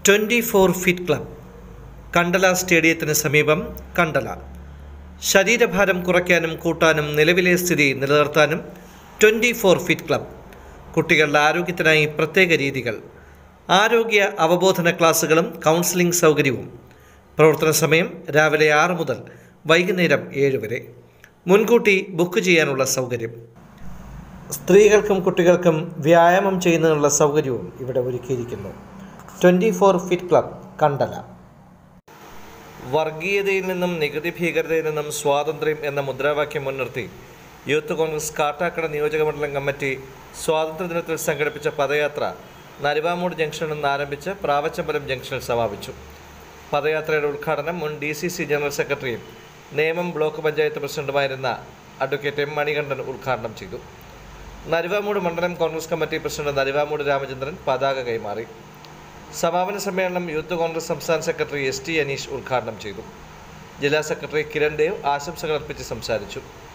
twenty four fit club Kandala സ്റ്റേഡിയത്തിന് സമീപം കണ്ടല ശരീരഭാരം കുറയ്ക്കാനും കൂട്ടാനും നിലവിലെ സ്ഥിതി നിലനിർത്താനും ട്വൻ്റി ഫോർ ഫിറ്റ് ക്ലബ് കുട്ടികളുടെ ആരോഗ്യത്തിനായി പ്രത്യേക രീതികൾ ആരോഗ്യ അവബോധന ക്ലാസുകളും കൗൺസിലിംഗ് സൗകര്യവും പ്രവർത്തന സമയം രാവിലെ ആറ് മുതൽ വൈകുന്നേരം ഏഴ് വരെ മുൻകൂട്ടി ബുക്ക് ചെയ്യാനുള്ള സൗകര്യം സ്ത്രീകൾക്കും കുട്ടികൾക്കും വ്യായാമം ചെയ്യുന്നതിനുള്ള സൗകര്യവും ഇവിടെ ഒരുക്കിയിരിക്കുന്നു twenty four fit club Kandala വർഗീയതയിൽ നിന്നും നികുതി ഭീകരതയിൽ നിന്നും സ്വാതന്ത്ര്യം എന്ന മുദ്രാവാക്യം മുൻനിർത്തി യൂത്ത് കോൺഗ്രസ് കാട്ടാക്കട നിയോജകമണ്ഡലം കമ്മിറ്റി സ്വാതന്ത്ര്യദിനത്തിൽ സംഘടിപ്പിച്ച പദയാത്ര നരുവാമൂട് ജംഗ്ഷനിൽ നിന്ന് ആരംഭിച്ച് പ്രാവച്ചമ്പലം ജംഗ്ഷനിൽ സമാപിച്ചു പദയാത്രയുടെ ഉദ്ഘാടനം മുൻ ഡി സി സി ജനറൽ സെക്രട്ടറിയും നേമം ബ്ലോക്ക് പഞ്ചായത്ത് പ്രസിഡന്റുമായിരുന്ന അഡ്വക്കേറ്റ് എം മണികണ്ഠൻ ഉദ്ഘാടനം ചെയ്തു നരുവാമൂട് മണ്ഡലം കോൺഗ്രസ് കമ്മിറ്റി പ്രസിഡന്റ് നരുവാമൂട് രാമചന്ദ്രൻ പതാക കൈമാറി സമാപന സമ്മേളനം യൂത്ത് കോൺഗ്രസ് സംസ്ഥാന സെക്രട്ടറി എസ് ടി അനീഷ് ഉദ്ഘാടനം ചെയ്തു ജില്ലാ സെക്രട്ടറി കിരൺ ദേവ് ആശംസകൾ അർപ്പിച്ച് സംസാരിച്ചു